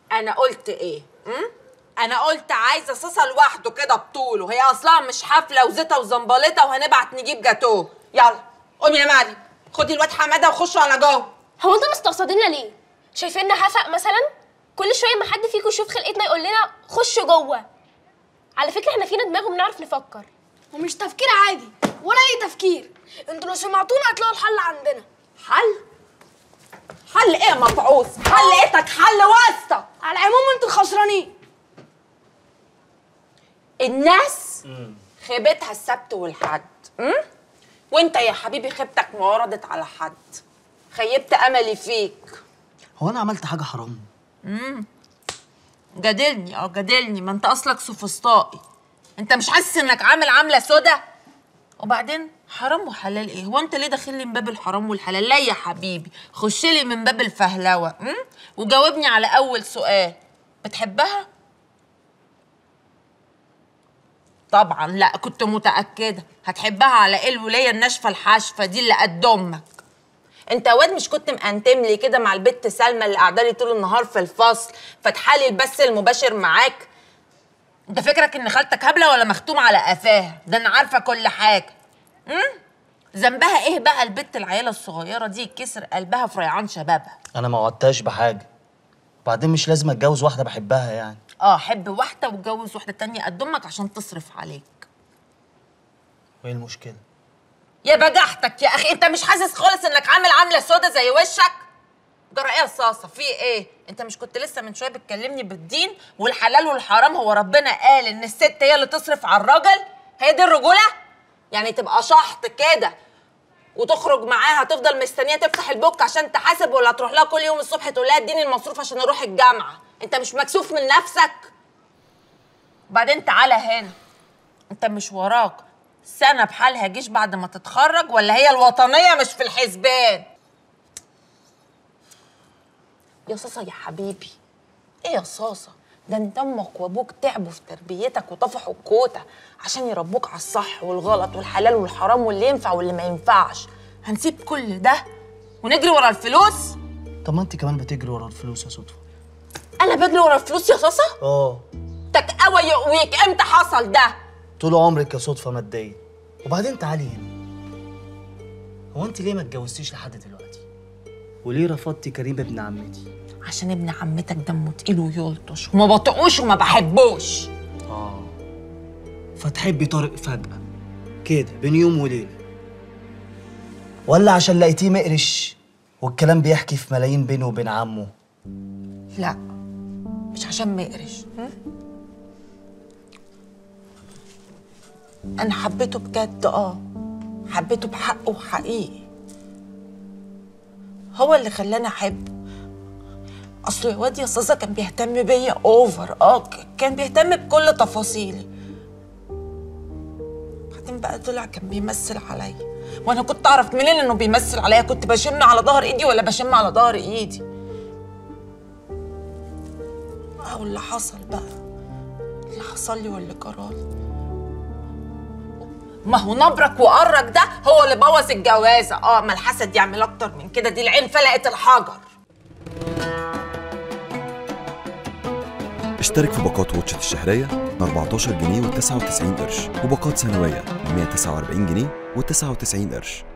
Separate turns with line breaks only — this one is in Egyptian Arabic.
انا قلت ايه م? انا قلت عايزه صاصه لوحده كده بطوله هي اصلا مش حفله وزيطه وزنبلطه وهنبعت نجيب جاتوه يلا قومي يا مريم خدي الواد حماده وخشوا على جوه
هو انتوا مستقصديننا ليه شايفيننا هفق مثلا كل شويه ما حد فيكم يشوف خلقتنا يقول لنا خشوا جوه على فكره احنا فينا دماغ وبنعرف نفكر
ومش تفكير عادي ولا اي تفكير انتوا لو سمعتونا هتلاقوا الحل عندنا
حل حل ايه يا مبعوث حل ايتك حل واسطه
على العموم انتوا الخسرانين
الناس خيبتها السبت والحد م? وانت يا حبيبي خيبتك ما وردت على حد خيبت املي فيك
هو انا عملت حاجه حرام
جادلني اه جادلني ما انت اصلك سوفسطائي انت مش حاسس انك عامل عامله سودا وبعدين حرام وحلال ايه هو انت ليه داخل لي من باب الحرام والحلال لا يا حبيبي خش لي من باب الفهلوه م? وجاوبني على اول سؤال بتحبها طبعا لا كنت متاكده هتحبها على ايه الوليه الناشفه الحاشفه دي اللي قد امك انت واد مش كنت مقنتم لي كده مع البت سلمى اللي قاعده لي طول النهار في الفصل فاتحالي البث المباشر معاك انت فكرك ان خالتك هبله ولا مختوم على قفاها ده انا عارفه كل حاجه امم ذنبها ايه بقى البت العيله الصغيره دي يكسر قلبها في ريعان شبابها
انا ما وعدتهاش بحاجه وبعدين مش لازم اتجوز واحده بحبها يعني
اه حب واحده واتجوز واحده تانية قد امك عشان تصرف عليك
وايه المشكله
يا بجحتك يا اخي انت مش حاسس خالص انك عامل عامله سودا زي وشك جرى ايه يا صاصه في ايه انت مش كنت لسه من شويه بتكلمني بالدين والحلال والحرام هو ربنا قال ان الست هي اللي تصرف على الراجل هي دي الرجوله يعني تبقى شحط كده وتخرج معاها تفضل مستنيه تفتح البوك عشان تحاسب ولا تروح لها كل يوم الصبح تقول لها اديني المصروف عشان اروح الجامعه انت مش مكسوف من نفسك وبعدين تعالى هنا انت مش وراك سنه بحالها جيش بعد ما تتخرج ولا هي الوطنيه مش في الحسبان يا صاصه يا حبيبي ايه يا صاصه ده انت امك وابوك تعبوا في تربيتك وطفحوا الكوته عشان يربوك على الصح والغلط والحلال والحرام واللي ينفع واللي ما ينفعش هنسيب كل ده ونجري ورا الفلوس
طب ما انت كمان بتجري ورا الفلوس يا صدفه
انا بجري ورا الفلوس يا صاصه
اه
تكقوى يقويك امتى حصل ده
طول عمرك يا صدفه ماديه وبعدين تعالي هنا هو انت ليه ما اتجوزتيش لحد دلوقتي وليه رفضتي كريم ابن عمتي
عشان ابن عمتك دمه تقيل ويلطش وما بطقوش وما بحبوش
اه فتحبي طارق فجأة كده بين يوم وليلة ولا عشان لقيتيه مقرش والكلام بيحكي في ملايين بينه وبين عمه
لا مش عشان مقرش م? انا حبيته بجد اه حبيته بحقه وحقيقي هو اللي خلاني احبه اصل يا واد يا صاصه كان بيهتم بيا اوفر اه ك- كان بيهتم بكل تفاصيلي بعدين بقى طلع كان بيمثل عليا وانا كنت اعرف منين انه بيمثل عليا كنت بشم على ظهر ايدي ولا بشم على ظهر ايدي اهو اللي حصل بقى اللي حصل لي واللي جرالي ما هو نبرك وقرك ده هو اللي بوظ الجوازه اه ما الحسد يعمل اكتر من كده دي العين فلقت الحجر
اشترك في باقات واتشت الشهرية ب 14 جنيه و99 قرش وباقات سنوية ب 149 جنيه و99 قرش